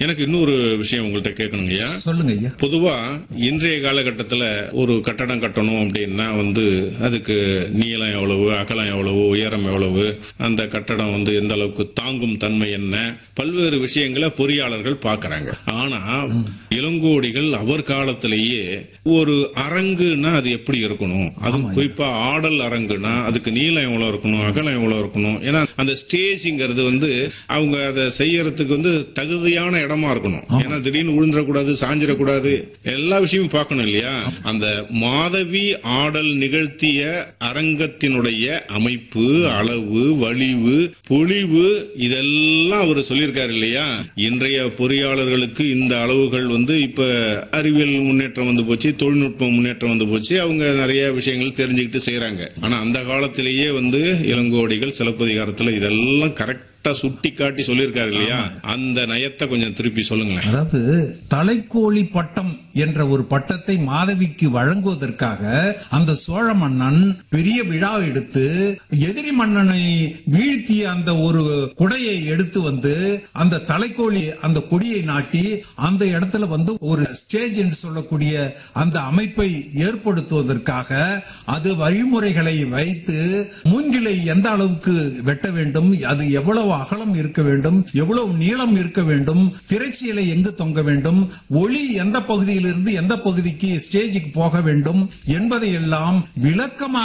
எனக்கு இன்னொரு விஷயம் உங்கள்கிட்ட கேட்கணுங்க ஐயா சொல்லுங்க ஐயா பொதுவா இன்றைய காலகட்டத்துல ஒரு கட்டடம் கட்டணும் அப்படின்னா வந்து அதுக்கு நீளம் எவ்வளவு அகலம் எவ்வளவு உயரம் எவ்வளவு அந்த கட்டடம் வந்து எந்த அளவுக்கு தாங்கும் தன்மை என்ன பல்வேறு விஷயங்களை பொறியாளர்கள் பார்க்கறாங்க ஆனா இளங்கோடிகள் அவர் காலத்திலேயே ஒரு அரங்குனா அது எப்படி இருக்கணும் அது குறிப்பா ஆடல் அரங்குனா அதுக்கு நீளம் எவ்வளவு இருக்கணும் அகலம் எவ்வளவு இருக்கணும் ஏன்னா அந்த ஸ்டேஜ்ங்கிறது வந்து அவங்க அதை செய்யறதுக்கு வந்து தகுதியான இடமா இருக்கணும் ஏன்னா திடீர்னு விழுந்துடக்கூடாது சாஞ்சிடக்கூடாது எல்லா விஷயமும் பார்க்கணும் இல்லையா அந்த மாதவி ஆடல் நிகழ்த்திய அரங்கத்தினுடைய அமைப்பு அளவு வலிவு பொழிவு இதெல்லாம் அவர் சொல்லியிருக்காரு இல்லையா இன்றைய பொறியாளர்களுக்கு இந்த அளவுகள் வந்து இப்ப அறிவியல் முன்னேற்றம் வந்து போச்சு தொழில்நுட்ப முன்னேற்றம் வந்து போச்சு அவங்க நிறைய விஷயங்கள் தெரிஞ்சுக்கிட்டு செய்யறாங்க ஆனா அந்த காலத்திலேயே வந்து இளங்கோடிகள் சிலப்பதிகாரத்துல இதெல்லாம் கரெக்டா சுட்டி காட்டி சொல்லியிருக்காரு இல்லையா அந்த நயத்தை கொஞ்சம் திருப்பி சொல்லுங்களேன் அதாவது தலைக்கோழி பட்டம் என்ற ஒரு பட்டத்தை மாதவிக்கு வழங்குவதற்காக அந்த சோழ மன்னன் பெரிய விழா எடுத்து எதிரி மன்னனை வீழ்த்திய அந்த ஒரு குடையை எடுத்து வந்து அந்த தலைக்கோழி அந்த கொடியை நாட்டி அந்த இடத்துல வந்து ஒரு ஸ்டேஜ் என்று சொல்லக்கூடிய அந்த அமைப்பை ஏற்படுத்துவதற்காக அது வழிமுறைகளை வைத்து மூங்கிலை எந்த அளவுக்கு வெட்ட வேண்டும் அது எவ்வளவு அகலம் இருக்க வேண்டும் எவ்வளவு நீளம் இருக்க வேண்டும் திரைச்சீலை எங்கு தொங்க வேண்டும் ஒளி எந்த பகுதியிலிருந்து எந்த பகுதிக்கு ஸ்டேஜுக்கு போக வேண்டும் என்பதை எல்லாம் விளக்கமாக